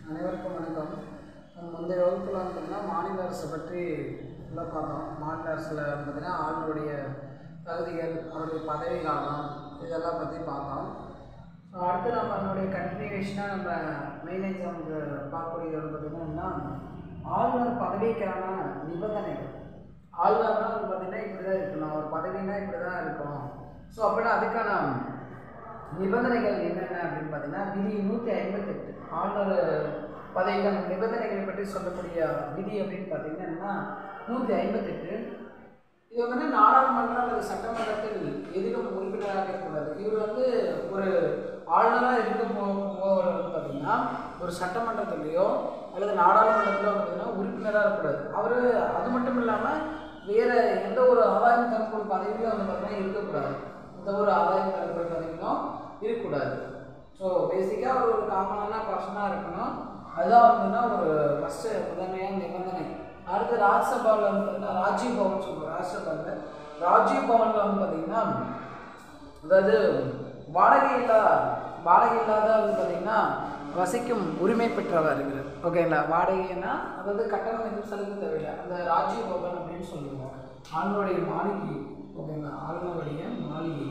அனைவருக்கும் வணக்கம் நம்ம முந்தைய வகுப்பில் வந்து பார்த்தீங்கன்னா மாநில அரசை பற்றி ஃபுல்லாக பார்த்தோம் மாநில அரசில் பார்த்தீங்கன்னா ஆளுடைய தகுதிகள் அவருடைய பதவி காலம் இதெல்லாம் பற்றி பார்த்தோம் ஸோ அடுத்து நம்ம அதனுடைய கண்டினியூஷனாக நம்ம மெயின் எக்ஸாமுக்கு பார்க்கக்கூடியது வந்து பார்த்தீங்கன்னா ஆளுநர் பதவிக்கான நிபந்தனைகள் ஆளுநர்னா வந்து பார்த்தீங்கன்னா இப்படி தான் இருக்கணும் ஒரு பதவினா இப்படி தான் இருக்கும் ஸோ அப்படின்னா அதுக்கான நிபந்தனைகள் என்னென்ன அப்படின்னு பார்த்தீங்கன்னா விதி நூற்றி ஐம்பத்தெட்டு ஆளுநர் பதவிக்கான நிபந்தனைகளை பற்றி சொல்லக்கூடிய விதி அப்படின்னு பார்த்தீங்கன்னா நூற்றி ஐம்பத்தெட்டு இது வந்து நாடாளுமன்றம் அல்லது சட்டமன்றத்தில் எதிலும் உறுப்பினராக இருக்கக்கூடாது இவர் வந்து ஒரு ஆளுநராக இருக்க போகிறவர் வந்து பார்த்தீங்கன்னா ஒரு சட்டமன்றத்திலேயோ அல்லது நாடாளுமன்றத்திலோ வந்து பார்த்தீங்கன்னா உறுப்பினராக இருக்கக்கூடாது அவர் அது மட்டும் இல்லாமல் வேறு எந்த ஒரு ஆதாயம் தரக்கூடிய பதவியிலும் வந்து பார்த்தீங்கன்னா இருக்கக்கூடாது எந்த ஒரு ஆதாயம் தரக்கூடிய பதவியிலும் இருக்கக்கூடாது ஸோ பேசிக்காக அவர் ஒரு காமனான பர்சனாக இருக்கணும் அதுதான் வந்துன்னா ஒரு ஃபஸ்ட்டு முதன்மையான நிபந்தனை அடுத்து ராஜ்சபாவில் வந்து பார்த்தீங்கன்னா ராஜீவ் பவன் சொல்லுவோம் ராஜ்சபாவில் ராஜீவ் பவனில் வந்து பார்த்தீங்கன்னா அதாவது வாடகை இல்லா வாடகை இல்லாத வந்து பார்த்தீங்கன்னா வசிக்கும் உரிமை பெற்றவர் இருக்கிறார் ஓகேங்களா வாடகைன்னா அதாவது கட்டணம் எதுவும் செலுத்த தேவையில்லை அந்த ராஜீவ் பவன் அப்படின்னு சொல்லுவோம் ஆளுநருடைய மாளிகை ஓகேங்களா ஆளுநருடைய மாளிகை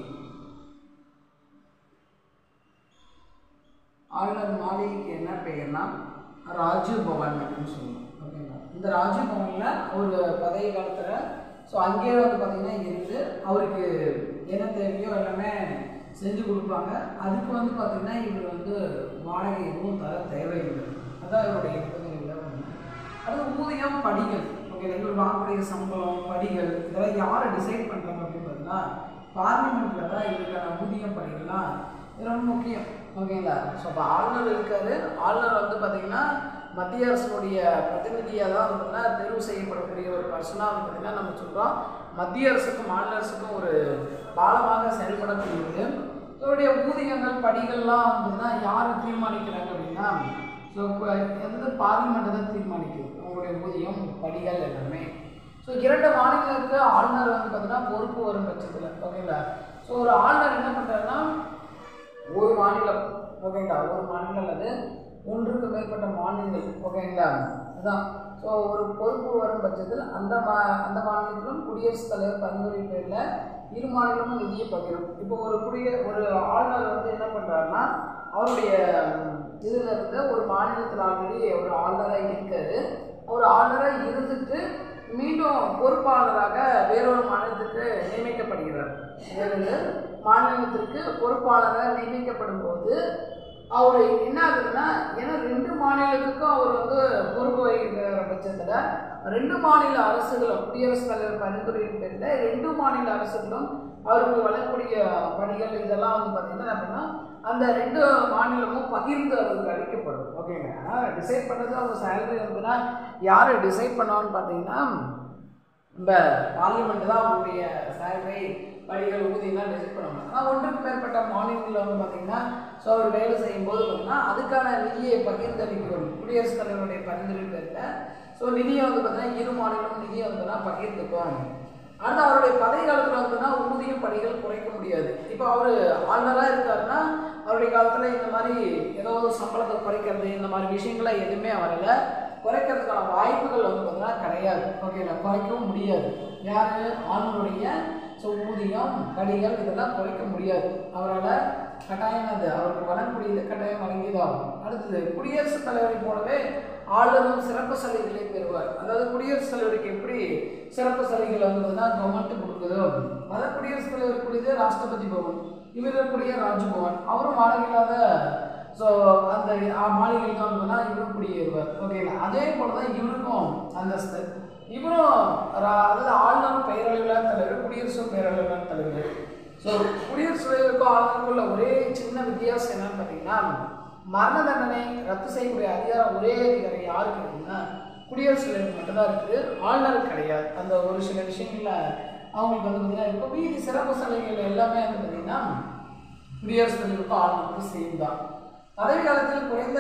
ஆளுநர் மாளிகைக்கு என்ன பெயர்னா ராஜீவ் பவன் அப்படின்னு சொல்லுவோம் ஓகேங்களா இந்த ராஜீவ் பவனில் ஒரு பதவி காலத்தில் ஸோ அங்கேயே வந்து பார்த்திங்கன்னா இருந்து அவருக்கு என்ன தேவையோ எல்லாமே செஞ்சு கொடுப்பாங்க அதுக்கு வந்து பார்த்திங்கன்னா இவர் வந்து வாடகை எதுவும் தர தேவையில்லை அதான் இவருடைய நிபந்தனைகள் ஒன்று அடுத்து ஊதியம் படிகள் ஓகே இவர் வாங்கக்கூடிய சம்பளம் படிகள் இதெல்லாம் யாரை டிசைட் பண்ணுறாங்க அப்படின்னு பார்த்தீங்கன்னா பார்லிமெண்ட்டில் தான் இதுக்கான ஊதியம் படிகள்லாம் இது ரொம்ப முக்கியம் ஓகேங்களா ஸோ இப்போ ஆளுநர் இருக்காரு ஆளுநர் வந்து பார்த்தீங்கன்னா மத்திய அரசினுடைய பிரதிநிதியாக தான் வந்து பார்த்தீங்கன்னா தேர்வு செய்யப்படக்கூடிய ஒரு பர்சனாக வந்து பார்த்தீங்கன்னா நம்ம சொல்கிறோம் மத்திய அரசுக்கும் மாநில அரசுக்கும் ஒரு பாலமாக செயல்படக்கூடியது இதோடைய ஊதியங்கள் படிகள்லாம் வந்துன்னா யார் தீர்மானிக்கிறாங்க அப்படின்னா ஸோ எந்த பார்லிமெண்ட் தான் தீர்மானிக்குது அவங்களுடைய ஊதியம் படிகள் எல்லாமே ஸோ இரண்டு மாநிலங்களுக்கு ஆளுநர் வந்து பார்த்தீங்கன்னா பொறுப்பு வரும் பட்சத்தில் ஓகேங்களா ஸோ ஒரு ஆளுநர் என்ன பண்ணுறாருன்னா ஒரு மாநிலம் ஓகேங்களா ஒரு மாநிலம் அல்லது ஒன்றுக்கு மேற்பட்ட மாநிலங்கள் ஓகேங்களா அதுதான் ஸோ ஒரு பொறுப்பு வரும் பட்சத்தில் அந்த மா அந்த மாநிலத்திலும் குடியரசுத் தலைவர் பரிந்துரை பேரில் இரு மாநிலமும் நிதியை பகிரும் இப்போ ஒரு குடிய ஒரு ஆளுநர் வந்து என்ன பண்ணுறாருன்னா அவருடைய இதில் இருந்து ஒரு மாநிலத்தில் ஆல்ரெடி ஒரு ஆளுநராக இருக்காரு ஒரு ஆளுநராக இருந்துட்டு மீண்டும் பொறுப்பாளராக வேறொரு மாநிலத்துக்கு நியமிக்கப்படுகிறார் வேறொரு மாநிலத்திற்கு பொறுப்பாளராக நியமிக்கப்படும் போது அவர் என்ன ஆகுதுன்னா ஏன்னா ரெண்டு மாநிலத்துக்கும் அவர் வந்து பொறுப்பு வகிக்கிற பட்சத்தில் ரெண்டு மாநில அரசுகளும் குடியரசுத் தலைவர் பரிந்துரையின் பேரில் ரெண்டு மாநில அரசுகளும் அவருக்கு வழங்கக்கூடிய பணிகள் இதெல்லாம் வந்து பார்த்தீங்கன்னா அப்படின்னா அந்த ரெண்டு மாநிலமும் பகிர்ந்து அவருக்கு அளிக்கப்படும் ஓகேங்க ஆனால் டிசைட் பண்ணுறது அவங்க சேலரி வந்துன்னா யார் டிசைட் பண்ணான்னு பார்த்தீங்கன்னா நம்ம பார்லிமெண்ட் தான் அவங்களுடைய சேலரி படிகள் ஊதியம்லாம் டிசைட் பண்ணுவாங்க ஆனால் ஒன்றுக்கு மேற்பட்ட மாநிலங்களில் வந்து பார்த்தீங்கன்னா ஸோ அவர் வேலை செய்யும்போது பார்த்தீங்கன்னா அதுக்கான நிதியை பகிர்ந்தளிக்கிறோம் குடியரசுத் தலைவருடைய பரிந்துரை பேரில் ஸோ நிதியை வந்து பார்த்தீங்கன்னா இரு மாநிலமும் நிதியை வந்து பகிர்ந்துக்கும் அடுத்து அவருடைய பதவி காலத்தில் வந்துன்னா ஊதியம் படிகள் குறைக்க முடியாது இப்போ அவர் ஆளுநராக இருக்காருன்னா அவருடைய காலத்தில் இந்த மாதிரி ஏதோ ஒரு சம்பளத்தை குறைக்கிறது இந்த மாதிரி விஷயங்கள்லாம் எதுவுமே வரல குறைக்கிறதுக்கான வாய்ப்புகள் வந்து பார்த்தீங்கன்னா கிடையாது ஓகேங்களா குறைக்கவும் முடியாது யார் ஆளுநருடைய ஸோ ஊதியம் படிகள் இதெல்லாம் குறைக்க முடியாது அவரால் கட்டாயம் அது அவருக்கு வழங்கக்கூடியது கட்டாயம் வழங்கியதாகும் அடுத்தது குடியரசுத் தலைவரை போலவே ஆளுநரும் சிறப்பு சலுகைகளை பெறுவார் அதாவது குடியரசுத் தலைவருக்கு எப்படி சிறப்பு சலுகைகள் வந்ததுன்னா கவர்மெண்ட் கொடுக்குதோ அதை குடியரசுத் தலைவர் கூடியது ராஷ்டிரபதி பவன் இவர் இருக்கக்கூடிய ராஜ்பவன் அவரும் வாடகையில்லாத ஸோ அந்த மாளிகையில் தான் வந்ததுன்னா இவரும் குடியேறுவார் ஓகேங்களா அதே போல தான் இவருக்கும் அந்தஸ்து இவரும் அதாவது ஆளுநரும் பெயரளவிலான தலைவர் குடியரசும் பெயரளவிலான தலைவர் ஸோ குடியரசுத் தலைவருக்கும் ஆளுநருக்குள்ள ஒரே சின்ன வித்தியாசம் என்னன்னு பார்த்தீங்கன்னா மரண தண்டனை ரத்து செய்யக்கூடிய அதிகாரம் ஒரே அதிகாரம் யாருக்கு இருக்குன்னா குடியரசுத் தலைவர் மட்டும்தான் இருக்குது ஆளுநருக்கு கிடையாது அந்த ஒரு சில விஷயங்கள்ல அவங்களுக்கு வந்து பார்த்தீங்கன்னா இருக்கும் மீதி சிறப்பு சலுகைகள் எல்லாமே வந்து பார்த்தீங்கன்னா குடியரசுத் தலைவருக்கும் ஆளுநருக்கும் சேம் தான் பதவி காலத்தில் குறைந்த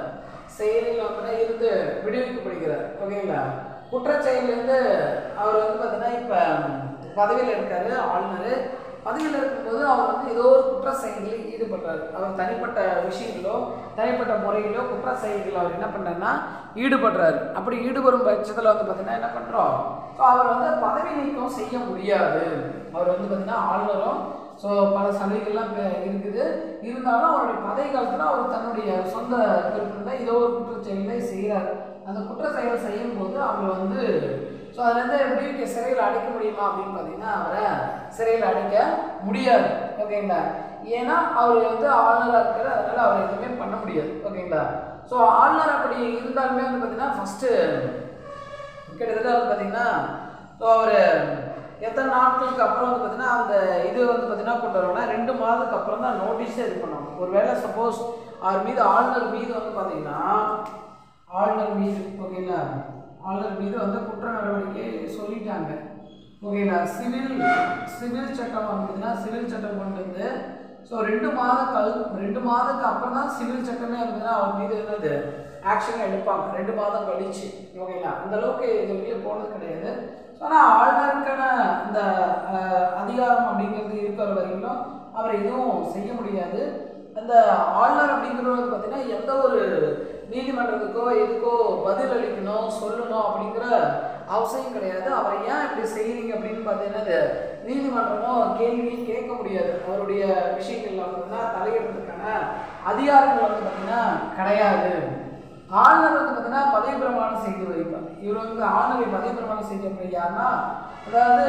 செயலில் வந்து இருந்து விடுவிக்கப்படுகிறார் ஓகேங்களா குற்றச்செயலிருந்து அவர் வந்து பார்த்தீங்கன்னா இப்போ பதவியில் இருக்காரு ஆளுநர் பதவியில் இருக்கும்போது அவர் வந்து ஏதோ ஒரு குற்ற செயல்களில் ஈடுபடுறாரு அவர் தனிப்பட்ட விஷயங்களோ தனிப்பட்ட முறையிலோ குற்ற செயல்களில் அவர் என்ன பண்ணுறாருன்னா ஈடுபடுறாரு அப்படி ஈடுபடும் பட்சத்தில் வந்து பார்த்தீங்கன்னா என்ன பண்ணுறோம் ஸோ அவர் வந்து பதவி நீக்கம் செய்ய முடியாது அவர் வந்து பார்த்தீங்கன்னா ஆளுநரும் ஸோ பல சலுகைகள்லாம் இப்ப இருக்குது இருந்தாலும் அவருடைய பதவி காலத்தில் அவர் தன்னுடைய சொந்த விருப்பத்தில் ஏதோ ஒரு குற்றச்செயலை செய்கிறார் அந்த குற்ற செயலை செய்யும் போது அவர் வந்து ஸோ அதுலேருந்து விடுவிக்க சிறையில் அடைக்க முடியுமா அப்படின்னு பார்த்தீங்கன்னா அவரை சிறையில் அடைக்க முடியாது ஓகேங்களா ஏன்னா அவர் வந்து ஆளுநராக இருக்காரு அதனால அவர் எதுவுமே பண்ண முடியாது ஓகேங்களா ஸோ ஆளுநர் அப்படி இருந்தாலுமே வந்து பார்த்தீங்கன்னா ஃபஸ்ட்டு கிட்டத்தட்ட வந்து பார்த்தீங்கன்னா ஸோ அவர் எத்தனை நாட்களுக்கு அப்புறம் வந்து பார்த்தீங்கன்னா அந்த இது வந்து பார்த்தீங்கன்னா கொண்டு வருவாங்கன்னா ரெண்டு மாதத்துக்கு அப்புறம் தான் நோட்டீஸே இது பண்ணுவாங்க ஒரு வேளை சப்போஸ் அவர் மீது ஆளுநர் மீது வந்து பார்த்தீங்கன்னா ஆளுநர் மீது ஓகேங்களா ஆளுநர் மீது வந்து குற்ற நடவடிக்கை சொல்லிட்டாங்க ஓகேங்களா சிவில் சிவில் சட்டம் வந்து பார்த்தீங்கன்னா சிவில் சட்டம் கொண்டு வந்து ஸோ ரெண்டு மாத கல் ரெண்டு மாதத்துக்கு அப்புறம் தான் சிவில் சட்டமே வந்து பார்த்தீங்கன்னா அவர் மீது என்னது ஆக்ஷன் எடுப்பாங்க ரெண்டு மாதம் கழிச்சு ஓகேங்களா அந்த அளவுக்கு இது வரைக்கும் போனது கிடையாது ஆனால் ஆளுநருக்கான அந்த அஹ், அதிகாரம் அப்படிங்கிறது இருக்கிற வரைக்கும் அவரை எதுவும் செய்ய முடியாது அந்த ஆளுநர் அப்படிங்கிறது வந்து பார்த்தீங்கன்னா எந்த ஒரு நீதிமன்றத்துக்கோ எதுக்கோ பதில் அளிக்கணும் சொல்லணும் அப்படிங்கிற அவசியம் கிடையாது அவரை ஏன் இப்படி செய்கிறீங்க அப்படின்னு பார்த்தீங்கன்னா இது நீதிமன்றமோ கேள்வி கேட்க முடியாது அவருடைய விஷயங்கள்ல வந்து தலையிடுறதுக்கான அதிகாரங்கள் வந்து பார்த்தீங்கன்னா கிடையாது ஆளுநர் வந்து பார்த்தீங்கன்னா பதவி பிரமாணம் செய்து வைப்பார் இவர் வந்து ஆளுநரை பதவி பிரமாணம் செய்ய யாருன்னா அதாவது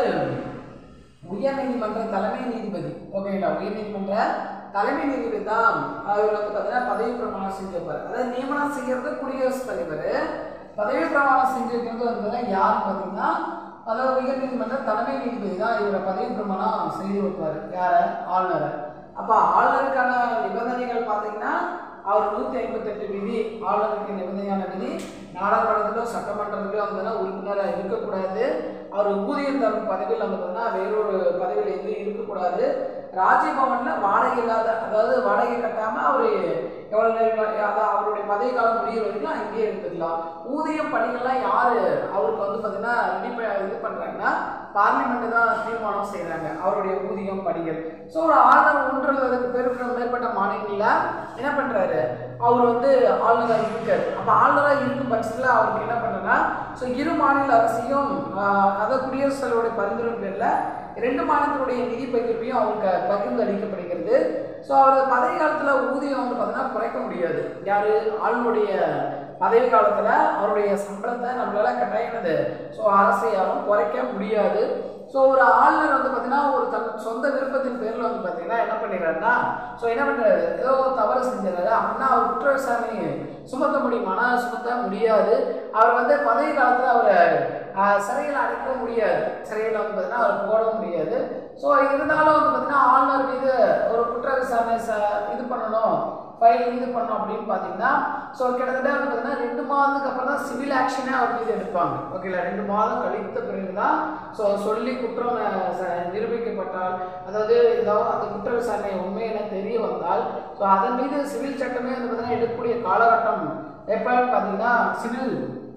உயர்நீதிமன்ற தலைமை நீதிபதி ஓகேங்களா உயர்நீதிமன்ற தலைமை நீதிபதி தான் அவர் வந்து பார்த்தீங்கன்னா பதவி பிரமாணம் செஞ்சிருப்பார் அதாவது நியமனம் செய்யறது குடியரசுத் தலைவர் பதவி பிரமாணம் செஞ்சிருக்கிறது வந்து பார்த்தீங்கன்னா யார் பார்த்தீங்கன்னா அதாவது உயர்நீதிமன்ற தலைமை நீதிபதி தான் இவரை பதவி பிரமாணம் செய்து வைப்பார் யாரை ஆளுநரை அப்போ ஆளுநருக்கான நிபந்தனைகள் பார்த்தீங்கன்னா அவர் நூற்றி ஐம்பத்தெட்டு விதி ஆளுநருக்கு நிபந்தனையான விதி நாடாளுமன்றத்திலோ சட்டமன்றத்திலோ வந்து உறுப்பினராக இருக்கக்கூடாது அவர் ஊதியம் தரும் பதவியில் வந்து பார்த்தீங்கன்னா வேறொரு பதவியில் எதுவும் இருக்கக்கூடாது ராஜ்யபவனில் வாடகை இல்லாத அதாவது வாடகை கட்டாமல் அவர் எவ்வளோ நேரம் அதாவது அவருடைய பதவி காலம் முடிகிற வரைக்கும் அங்கேயே இருந்துக்கலாம் ஊதியம் பணிகள்லாம் யார் அவருக்கு வந்து பார்த்தீங்கன்னா ரெடி ப இது பண்ணுறாங்கன்னா பார்லிமெண்ட் தான் தீர்மானம் செய்கிறாங்க அவருடைய ஊதியம் பணிகள் ஸோ ஒரு ஆளுநர் ஒன்று அதுக்கு பேருக்கு மேற்பட்ட மாநிலங்களில் என்ன பண்ணுறாரு அவர் வந்து ஆளுநராக இருக்காரு அப்போ ஆளுநராக இருக்கும் பட்சத்தில் அவருக்கு என்ன பண்ணுன்னா ஸோ இரு மாநில அரசையும் ஆஹ், அதாவது குடியரசுத் தலைவருடைய பரிந்துரை பேரில் ரெண்டு மாநிலத்தினுடைய நிதி பகிர்வையும் அவருக்கு பகிர்ந்து அளிக்கப்படுகிறது ஸோ அவரது பதவி காலத்தில் ஊதியம் வந்து பார்த்தீங்கன்னா குறைக்க முடியாது யார் ஆளுநருடைய பதவி காலத்தில் அவருடைய சம்பளத்தை நம்மளால கட்டாயினது ஸோ அரசை யாரும் குறைக்க முடியாது ஸோ ஒரு ஆளுநர் வந்து பார்த்தீங்கன்னா ஒரு தன் சொந்த விருப்பத்தின் பேரில் வந்து பார்த்தீங்கன்னா என்ன பண்ணிடுறாருன்னா ஸோ என்ன பண்ணுறாரு ஏதோ ஒரு தவறு செஞ்சிடறாரு அப்படின்னா அவர் குற்ற விசாரணை சுமத்த முடியுமானா சுமத்த முடியாது அவர் வந்து பதவி காலத்தில் அவரை ஆஹ், சிறையில் அடைக்க முடியாது சிறையில் வந்து பார்த்தீங்கன்னா அவர் போட முடியாது ஸோ இருந்தாலும் வந்து பார்த்தீங்கன்னா ஆளுநர் மீது ஒரு குற்ற விசாரணை ச இது பண்ணணும் ஃபைல் இது பண்ணணும் அப்படின்னு பார்த்தீங்கன்னா ஸோ கிட்டத்தட்ட வந்து பார்த்தீங்கன்னா ரெண்டு மாதத்துக்கு அப்புறம் தான் சிவில் ஆக்ஷனே அவர் மீது எடுப்பாங்க ஓகேங்களா ரெண்டு மாதம் கழித்த பிறகு தான் ஸோ சொல்லி குற்றம் அஹ், ச- நிரூபிக்கப்பட்டால் அதாவது ஏதாவது அந்த குற்ற விசாரணை உண்மை என தெரிய வந்தால் ஸோ அதன் மீது சிவில் சட்டமே வந்து பார்த்தீங்கன்னா எடுக்கக்கூடிய காலகட்டம் எப்போன்னு பார்த்தீங்கன்னா சிவில்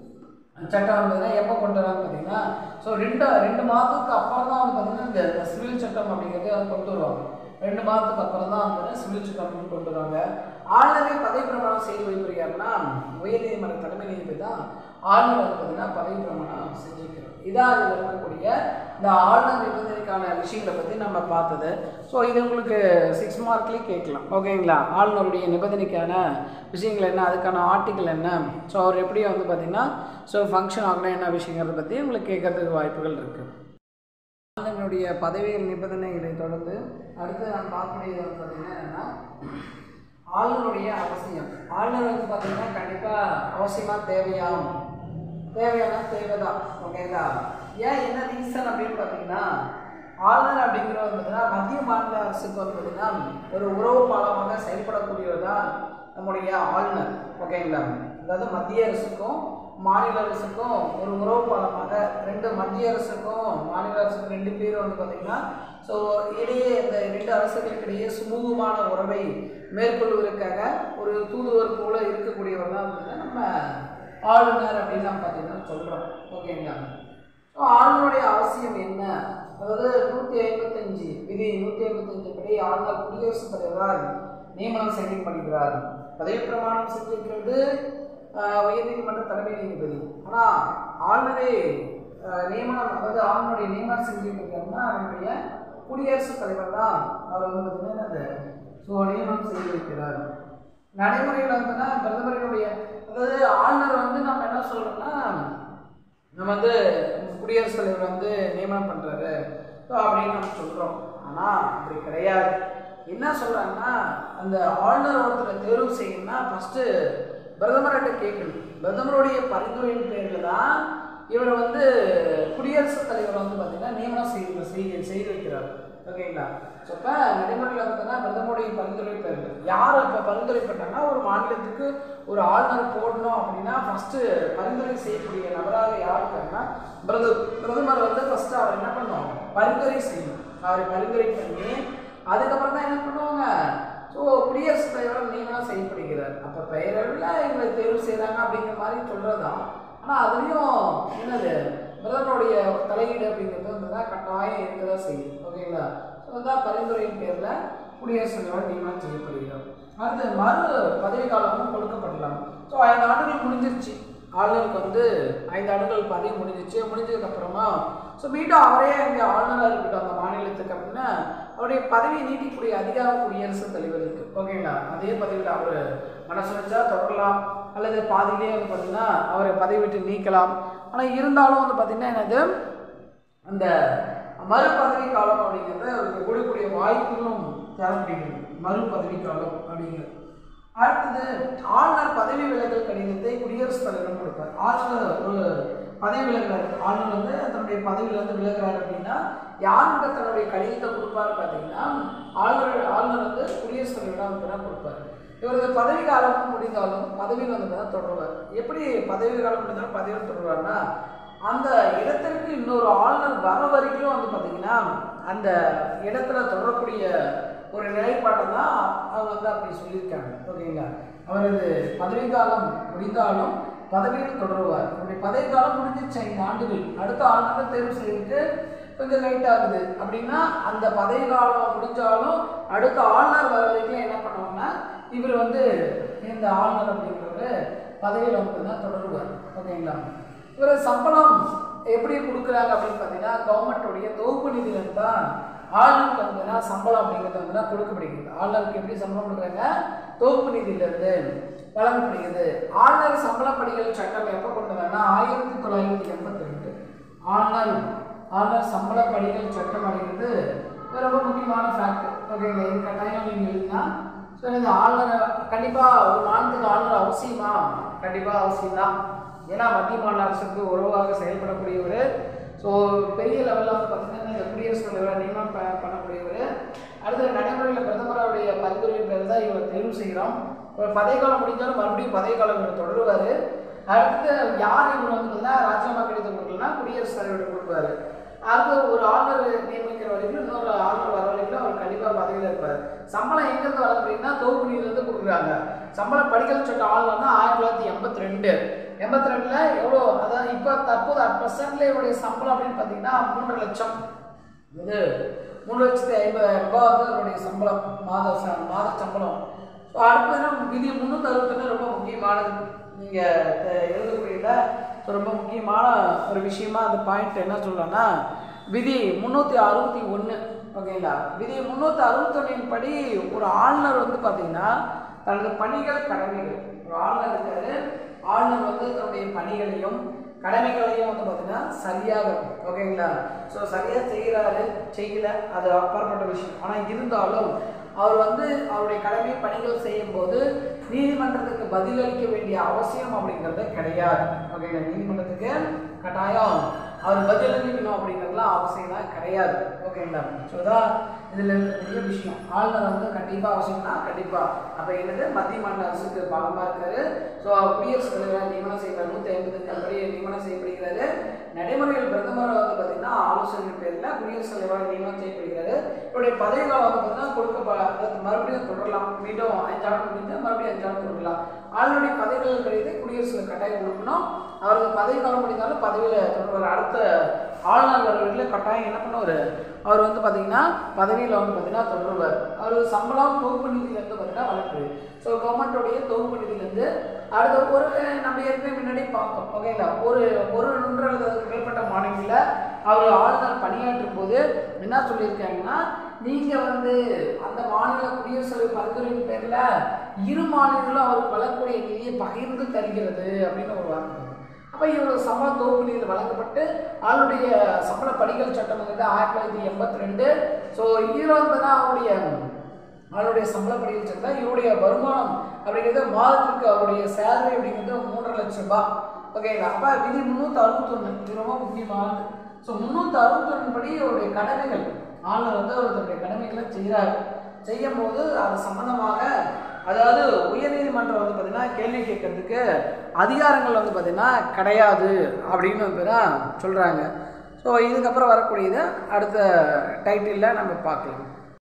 சட்டம் வந்து பார்த்தீங்கன்னா எப்போ கொண்டு வராங்க பார்த்தீங்கன்னா ஸோ ரெண்டு ரெண்டு மாதத்துக்கு அப்புறம் தான் வந்து பார்த்தீங்கன்னா இந்த இந்த சிவில் சட்டம் அப்படிங்கிறது அதை கொண்டு வருவாங்க ரெண்டு மாதத்துக்கு அப்புறம் தான் வந்து சிவில் சட்டம் வந்து கொண்டு வருவாங்க ஆளுநரை பதவி பிரமாணம் செய்து வைக்கிறாருன்னா உயர்நீதிமன்ற தலைமை நீதிபதி தான் ஆளுநர் வந்து பார்த்தீங்கன்னா பதவி பிரமாணம் செஞ்சுக்கிறார் இதான் அதில் இருக்கக்கூடிய இந்த ஆளுநர் நிபந்தனைக்கான விஷயங்களை பற்றி நம்ம பார்த்தது ஸோ இது உங்களுக்கு சிக்ஸ் மார்க்லேயே கேட்கலாம் ஓகேங்களா ஆளுநருடைய நிபந்தனைக்கான விஷயங்கள் என்ன அதுக்கான ஆர்டிக்கல் என்ன ஸோ அவர் எப்படி வந்து பார்த்திங்கன்னா ஸோ ஃபங்க்ஷன் ஆகணும் என்ன விஷயங்கிறத பற்றி உங்களுக்கு கேட்கறதுக்கு வாய்ப்புகள் இருக்குது ஆளுநருடைய பதவிகள் நிபந்தனைகளை தொடர்ந்து அடுத்து நான் பார்க்கக்கூடியது வந்து பார்த்திங்கன்னா என்னென்னா ஆளுநருடைய அவசியம் ஆளுநர் வந்து பார்த்திங்கன்னா கண்டிப்பாக அவசியமாக தேவையாகும் தேவையான தேவைதான் ஓகேங்களா ஏன் என்ன ரீசன் அப்படின்னு பார்த்தீங்கன்னா ஆளுநர் அப்படிங்கிறது வந்து பார்த்தீங்கன்னா மத்திய மாநில அரசுக்கு வந்து பார்த்தீங்கன்னா ஒரு உறவு பாலமாக செயல்படக்கூடியவர் தான் நம்முடைய ஆளுநர் ஓகேங்களா அதாவது மத்திய அரசுக்கும் மாநில அரசுக்கும் ஒரு உறவு பாலமாக ரெண்டு மத்திய அரசுக்கும் மாநில அரசுக்கும் ரெண்டு பேரும் வந்து பார்த்திங்கன்னா ஸோ இடையே இந்த ரெண்டு அரசுகளுக்கு இடையே சுமூகமான உறவை மேற்கொள்வதற்காக ஒரு தூதுவர் போல இருக்கக்கூடியவர் தான் வந்து நம்ம ஆளுநர் அப்படின்னு நம்ம பார்த்தீங்கன்னா சொல்கிறோம் ஓகேங்களா ஸோ ஆளுநருடைய அவசியம் என்ன அதாவது நூற்றி ஐம்பத்தஞ்சு விதி நூற்றி ஐம்பத்தஞ்சு படி ஆளுநர் குடியரசுத் தலைவரால் நியமனம் செய்யப்படுகிறார் பதவி பிரமாணம் செஞ்சிருக்கிறது ஆஹ், உயர்நீதிமன்ற தலைமை நீதிபதி ஆனால் ஆளுநரே ஆஹ், நியமனம் அதாவது ஆளுநருடைய நியமனம் செஞ்சிருக்கிறாருன்னா அவருடைய குடியரசுத் தலைவர் தான் அவர் வந்து பார்த்தீங்கன்னா அந்த ஸோ நியமனம் செய்திருக்கிறார் நடைமுறையில் வந்துன்னா பிரதமரினுடைய அதாவது ஆளுநர் வந்து நம்ம என்ன சொல்றோம்னா நம்ம வந்து குடியரசுத் தலைவர் வந்து நியமனம் பண்ணுறாரு ஸோ அப்படின்னு நம்ம சொல்கிறோம் ஆனால் அப்படி கிடையாது என்ன சொல்கிறாங்கன்னா அந்த ஆளுநர் ஒருத்தரை தேர்வு செய்யணும்னா ஃபஸ்ட்டு பிரதமர்கிட்ட கேட்கணும் பிரதமருடைய பரிந்துரையின் பேரில் தான் இவர் வந்து குடியரசுத் தலைவர் வந்து பார்த்திங்கன்னா நியமனம் செய்து செய்து செய்து வைக்கிறார் ஓகேங்களா ஸோ இப்போ நடைமுறையில் பார்த்தோன்னா பிரதமருடைய பரிந்துரை பேர்கள் யார் இப்போ பரிந்துரை பண்ணாங்கன்னா ஒரு மாநிலத்துக்கு ஒரு ஆளுநர் போடணும் அப்படின்னா ஃபஸ்ட்டு பரிந்துரை செய்யக்கூடிய நபராக யார் இருக்காங்கன்னா பிரத பிரதமர் வந்து ஃபஸ்ட்டு அவர் என்ன பண்ணுவோம் பரிந்துரை செய்யணும் அவரை பரிந்துரை பண்ணி அதுக்கப்புறம் தான் என்ன பண்ணுவாங்க ஸோ குடியரசுத் தலைவர் நியமனம் செய்யப்படுகிறார் அப்போ பெயரளவில் இவங்களை தேர்வு செய்கிறாங்க அப்படிங்கிற மாதிரி சொல்கிறதான் ஆனால் அதுலேயும் என்னது பிரதமருடைய தலையீடு அப்படிங்கிறது வந்து தான் கட்டாயம் இருக்க தான் செய்யும் ஓகேங்களா ஸோ தான் பரிந்துரையின் பேரில் குடியரசுத் தலைவர் நியமனம் செய்யப்படுகிறார் அடுத்து மறு பதவி காலமும் கொடுக்கப்படலாம் ஸோ ஐந்து ஆண்டுகள் முடிஞ்சிருச்சு ஆளுநருக்கு வந்து ஐந்து ஆண்டுகள் பதவி முடிஞ்சிச்சு முடிஞ்சதுக்கப்புறமா ஸோ மீண்டும் அவரே அங்கே ஆளுநராக இருக்கட்டும் அந்த மாநிலத்துக்கு அப்படின்னா அவருடைய பதவியை நீட்டிக்கூடிய அதிகாரம் குடியரசுத் தலைவருக்கு ஓகேங்களா அதே பதவியில் அவர் மனசு வச்சா தொடரலாம் அல்லது பாதியிலே வந்து பார்த்திங்கன்னா அவரை பதவி விட்டு நீக்கலாம் ஆனால் இருந்தாலும் வந்து பார்த்திங்கன்னா என்னது அந்த மறு பதவி காலம் அப்படிங்கிறது அவருக்கு கொடுக்கக்கூடிய வாய்ப்புகளும் தேவைப்படுகிறது மறு பதவி காலம் அப்படிங்கிறது அடுத்தது ஆளுநர் பதவி விலகல் கடிதத்தை குடியரசுத் தலைவரிடம் கொடுப்பார் ஆளுநர் ஒரு பதவி விலகிறார் ஆளுநர் வந்து தன்னுடைய பதவியில இருந்து விலகிறார் அப்படின்னா யாருக்கிட்ட தன்னுடைய கடிதத்தை கொடுப்பாரு பார்த்தீங்கன்னா ஆளுநர் ஆளுநர் வந்து குடியரசுத் தலைவரிடம் வந்து தான் கொடுப்பார் இவரது பதவி காலம் முடிந்தாலும் பதவியில் வந்து தான் தொடருவார் எப்படி பதவி காலம் முடிந்தாலும் பதவியில் தொடருவார்னா அந்த இடத்திற்கு இன்னொரு ஆளுநர் வர வரைக்கும் வந்து பார்த்தீங்கன்னா அந்த இடத்துல தொடரக்கூடிய ஒரு நிலைப்பாட்டை தான் அவங்க வந்து அப்படி சொல்லியிருக்காங்க ஓகேங்களா அவரது பதவி காலம் முடிந்தாலும் பதவியில் தொடருவார் அவருடைய பதவி காலம் முடிஞ்சிருச்சு ஐந்து ஆண்டுகள் அடுத்த ஆளுநரை தேர்வு செய்துட்டு கொஞ்சம் லைட் ஆகுது அப்படின்னா அந்த பதவி காலம் முடிஞ்சாலும் அடுத்த ஆளுநர் வர வரைக்கும் என்ன பண்ணுவாங்கன்னா இவர் வந்து இந்த ஆளுநர் அப்படிங்கிறவர் பதவியில் வந்து தான் தொடருவார் ஓகேங்களா இவர் சம்பளம் எப்படி கொடுக்குறாங்க அப்படின்னு பார்த்தீங்கன்னா கவர்மெண்ட்டுடைய தொகுப்பு நிதியிலிருந்து தான் ஆளுநருக்கு வந்துன்னா சம்பளம் அப்படிங்கிறது வந்து தான் கொடுக்கப்படுகிறது ஆளுநருக்கு எப்படி சம்பளம் கொடுக்குறாங்க தொகுப்பு நிதியிலிருந்து வழங்கப்படுகிறது ஆளுநர் சம்பளப்படிகள் சட்டம் எப்போ கொண்டு வந்தாங்கன்னா ஆயிரத்தி தொள்ளாயிரத்தி எண்பத்தி ரெண்டு ஆளுநர் ஆளுநர் சம்பளப்படிகள் சட்டம் அப்படிங்கிறது இது ரொம்ப முக்கியமான ஃபேக்ட் ஓகேங்களா இது கட்டாயம் நீங்கள் எழுதினா ஸோ இந்த ஆளுநர் கண்டிப்பாக ஒரு மாநிலத்துக்கு ஆளுநர் அவசியமா கண்டிப்பாக அவசியம் தான் ஏன்னா மத்திய மாநில அரசுக்கு உறவாக செயல்படக்கூடியவர் ஸோ பெரிய லெவலில் வந்து பார்த்தீங்கன்னா இந்த குடியரசுத் தலைவரை நியமனம் ப பண்ணக்கூடியவர் அடுத்து நடைமுறையில் பிரதமருடைய பரிந்துரையின் பேர் தான் இவர் தேர்வு செய்கிறோம் ஒரு பதவி காலம் முடிஞ்சாலும் மறுபடியும் பதவி காலம் இவர் தொடருவார் அடுத்து யார் இவர் வந்து பார்த்தீங்கன்னா ராஜினாமா கடிதம் கொடுக்கலன்னா குடியரசுத் தலைவர்கிட்ட கொடுப்பாரு அடுத்து ஒரு ஆளுநர் நியமிக்கிற வரைக்கும் இன்னொரு ஆளுநர் வர வரைக்கும் அவர் கண்டிப்பாக பதவியில் இருப்பார் சம்பளம் எங்கேருந்து வர அப்படின்னா தொகுப்பு நிதியிலேருந்து கொடுக்குறாங்க சம்பளம் படிக்கல் சட்ட ஆளுநர்னா ஆயிரத்தி தொள்ளாயிரத்தி எண்பத்தி ரெண்டு எண்பத்தி ரெண்டில் எவ்வளோ அதாவது இப்போ தற்போது அட் ப்ரெசென்ட்ல இவருடைய சம்பளம் அப்படின்னு பார்த்தீங்கன்னா மூன்று லட்சம் இது மூணு லட்சத்தி ஐம்பதாயிரம் ரூபாய் வந்து அவருடைய சம்பளம் மாத ச- மாத சம்பளம் ஸோ அடுத்தது விதி முந்நூற்றி அறுபத்தொன்று ரொம்ப முக்கியமானது நீங்கள் எழுதக்கூடியல ஸோ ரொம்ப முக்கியமான ஒரு விஷயமா அந்த பாயிண்ட் என்ன சொல்லலாம்னா விதி முந்நூற்றி அறுபத்தி ஒன்று ஓகேங்களா விதி முந்நூற்றி அறுபத்தொன்னின் படி ஒரு ஆளுநர் வந்து பார்த்தீங்கன்னா தனது பணிகள் கடமைகள் ஒரு ஆளுநர் இருக்காரு ஆளுநர் வந்து தன்னுடைய பணிகளையும் கடமைகளையும் வந்து பார்த்தீங்கன்னா சரியாக ஓகேங்களா ஸோ சரியாக செய்கிறாரு செய்யல அது அப்பாற்பட்ட விஷயம் ஆனால் இருந்தாலும் அவர் வந்து அவருடைய கடமை பணிகள் செய்யும்போது நீதிமன்றத்துக்கு பதிலளிக்க வேண்டிய அவசியம் அப்படிங்கிறது கிடையாது ஓகேங்களா நீதிமன்றத்துக்கு கட்டாயம் அவர் பதிலளிக்கணும் அப்படிங்கிறதுலாம் அவசியம்லாம் கிடையாது ஓகேங்களா ஸோ தான் இதில் இருக்கக்கூடிய விஷயம் ஆளுநர் வந்து கண்டிப்பாக அவசியம்னா கண்டிப்பாக அப்போ என்னது மத்திய மாநில அரசுக்கு பாகமாக இருக்காரு ஸோ குடியரசுத் தலைவராக நியமனம் செய்யப்படுற நூற்றி ஐம்பத்தஞ்சு படி நியமனம் செய்யப்படுகிறாரு நடைமுறையில் பிரதமர் வந்து பார்த்தீங்கன்னா ஆலோசனை பேரில் குடியரசுத் தலைவராக நியமனம் செய்யப்படுகிறாரு இவருடைய பதவி காலம் வந்து பார்த்தீங்கன்னா கொடுக்க அதாவது மறுபடியும் தொடரலாம் மீண்டும் அஞ்சாண்டு முடிஞ்சு மறுபடியும் அஞ்சாண்டு தொடரலாம் ஆளுநருடைய பதவிகள் கிடையாது குடியரசுல கட்டாயம் கொடுக்கணும் அவருக்கு பதவி காலம் முடிந்தாலும் பதவியில் தொடர்வார் அடுத்த ஆளுநர் வரவர்களில் கட்டாயம் என்ன பண்ணுவார் அவர் வந்து பார்த்தீங்கன்னா பதவியில் வந்து பார்த்தீங்கன்னா தொடருவார் அவர் சம்பளம் தொகுப்பு நிதியிலேருந்து பார்த்தீங்கன்னா வழக்கு ஸோ கவர்மெண்ட்டோடைய தொகுப்பு நிதியிலேருந்து அடுத்த ஒரு நம்ம ஏற்கனவே முன்னாடி பார்த்தோம் ஓகேங்களா ஒரு ஒரு ஒன்று அல்லது அதுக்கு மேற்பட்ட மாநிலங்களில் அவர் ஆளுநர் பணியாற்றும் போது என்ன சொல்லியிருக்காங்கன்னா நீங்கள் வந்து அந்த மாநில குடியரசு பரிந்துரையின் பேரில் இரு மாநிலங்களும் அவருக்கு வழங்கக்கூடிய நிதியை பகிர்ந்து தருகிறது அப்படின்னு ஒரு வார்த்தை வருது. அப்போ இவரோட சம்பள தொகுப்பு நிதியில் வழங்கப்பட்டு அவருடைய சம்பள படிகள் சட்டம் வந்து ஆயிரத்தி தொள்ளாயிரத்தி எண்பத்தி ரெண்டு ஸோ இதில் வந்து தான் அவருடைய அவருடைய சம்பள படிகள் சட்டம் இவருடைய வருமானம் அப்படிங்கிறது மாதத்திற்கு அவருடைய சேலரி அப்படிங்கிறது மூன்றரை லட்சம் ரூபாய் ஓகேங்களா அப்போ விதி முந்நூற்றி அறுபத்தொன்று இது ரொம்ப முக்கியமானது ஸோ முந்நூற்றி அறுபத்தொன்னு படி அவருடைய கடமைகள் ஆளுநர் வந்து அவருடைய கடமைகளை செய்கிறார் செய்யும் போது அது சம்பந்தமாக அதாவது உயர்நீதிமன்றம் வந்து பார்த்தீங்கன்னா கேள்வி கேட்கறதுக்கு அதிகாரங்கள் வந்து பார்த்தீங்கன்னா கிடையாது அப்படின்னு வந்து சொல்கிறாங்க ஸோ இதுக்கப்புறம் வரக்கூடியதை அடுத்த டைட்டிலில் நம்ம பார்க்கலாம்